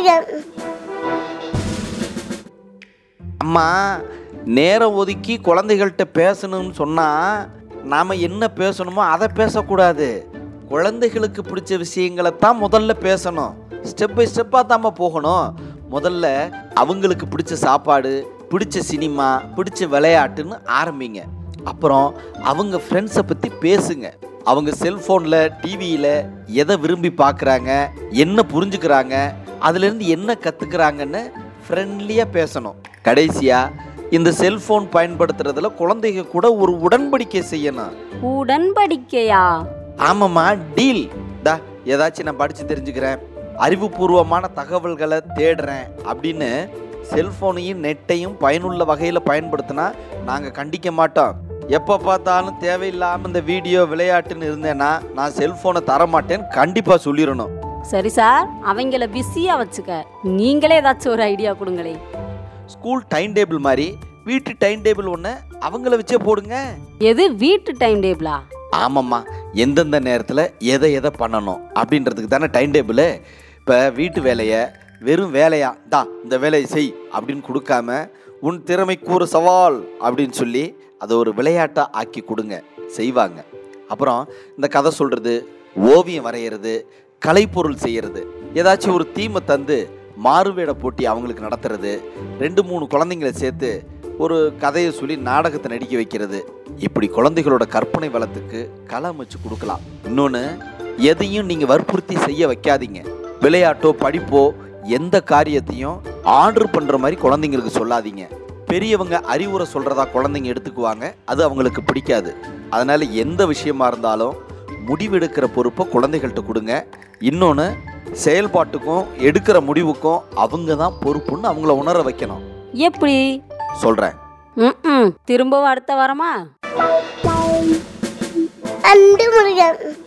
முருகன் அம்மா நேரம் ஒதுக்கி குழந்தைகள்கிட்ட பேசணும்னு சொன்னால் நாம் என்ன பேசணுமோ அதை பேசக்கூடாது குழந்தைகளுக்கு பிடிச்ச விஷயங்களை தான் முதல்ல பேசணும் ஸ்டெப் பை ஸ்டெப்பாக தாம்மா போகணும் முதல்ல அவங்களுக்கு பிடிச்ச சாப்பாடு பிடிச்ச சினிமா பிடிச்ச விளையாட்டுன்னு ஆரம்பிங்க அப்புறம் அவங்க ஃப்ரெண்ட்ஸை பற்றி பேசுங்க அவங்க செல்ஃபோனில் டிவியில் எதை விரும்பி பார்க்குறாங்க என்ன புரிஞ்சுக்கிறாங்க அதுலேருந்து என்ன கற்றுக்குறாங்கன்னு ஃப்ரெண்ட்லியாக பேசணும் கடைசியாக இந்த செல்ஃபோன் பயன்படுத்துறதுல குழந்தைங்க கூட ஒரு உடன்படிக்கை செய்யணும் உடன்படிக்கையா ஆமாம்மா டீல் தா ஏதாச்சும் நான் படித்து தெரிஞ்சுக்கிறேன் அறிவுபூர்வமான தகவல்களை தேடுறேன் அப்படின்னு செல்ஃபோனையும் நெட்டையும் பயனுள்ள வகையில் பயன்படுத்தினா நாங்கள் கண்டிக்க மாட்டோம் எப்போ பார்த்தாலும் தேவையில்லாமல் இந்த வீடியோ விளையாட்டுன்னு இருந்தேன்னா நான் செல்ஃபோனை தரமாட்டேன்னு கண்டிப்பாக சொல்லிடணும் சரி சார் அவங்கள பிஸியா வச்சுக்க நீங்களே ஏதாச்சும் ஒரு ஐடியா கொடுங்களே ஸ்கூல் டைம் டேபிள் மாதிரி வீட்டு டைம் டேபிள் ஒன்று அவங்கள வச்சே போடுங்க எது வீட்டு டைம் டேபிளா ஆமாம்மா எந்தெந்த நேரத்தில் எதை எதை பண்ணணும் அப்படின்றதுக்கு தானே டைம் டேபிள் இப்போ வீட்டு வேலையை வெறும் வேலையா தா இந்த வேலையை செய் அப்படின்னு கொடுக்காம உன் திறமைக்கு ஒரு சவால் அப்படின்னு சொல்லி அதை ஒரு விளையாட்டாக ஆக்கி கொடுங்க செய்வாங்க அப்புறம் இந்த கதை சொல்கிறது ஓவியம் வரைகிறது கலைப்பொருள் செய்கிறது ஏதாச்சும் ஒரு தீமை தந்து மாறுவேட போட்டி அவங்களுக்கு நடத்துறது ரெண்டு மூணு குழந்தைங்களை சேர்த்து ஒரு கதையை சொல்லி நாடகத்தை நடிக்க வைக்கிறது இப்படி குழந்தைகளோட கற்பனை வளத்துக்கு கலை அமைச்சு கொடுக்கலாம் இன்னொன்று எதையும் நீங்கள் வற்புறுத்தி செய்ய வைக்காதீங்க விளையாட்டோ படிப்போ எந்த காரியத்தையும் ஆர்டர் பண்ணுற மாதிரி குழந்தைங்களுக்கு சொல்லாதீங்க பெரியவங்க அறிவுரை சொல்கிறதா குழந்தைங்க எடுத்துக்குவாங்க அது அவங்களுக்கு பிடிக்காது அதனால் எந்த விஷயமா இருந்தாலும் முடிவெடுக்கிற பொறுப்பை குழந்தைகள்கிட்ட கொடுங்க இன்னொன்று செயல்பாட்டுக்கும் எடுக்கிற முடிவுக்கும் அவங்க தான் பொறுப்புன்னு அவங்கள உணர வைக்கணும் எப்படி சொல்கிறேன் ம் திரும்பவும் அடுத்த வாரமா அன்பு முருகன்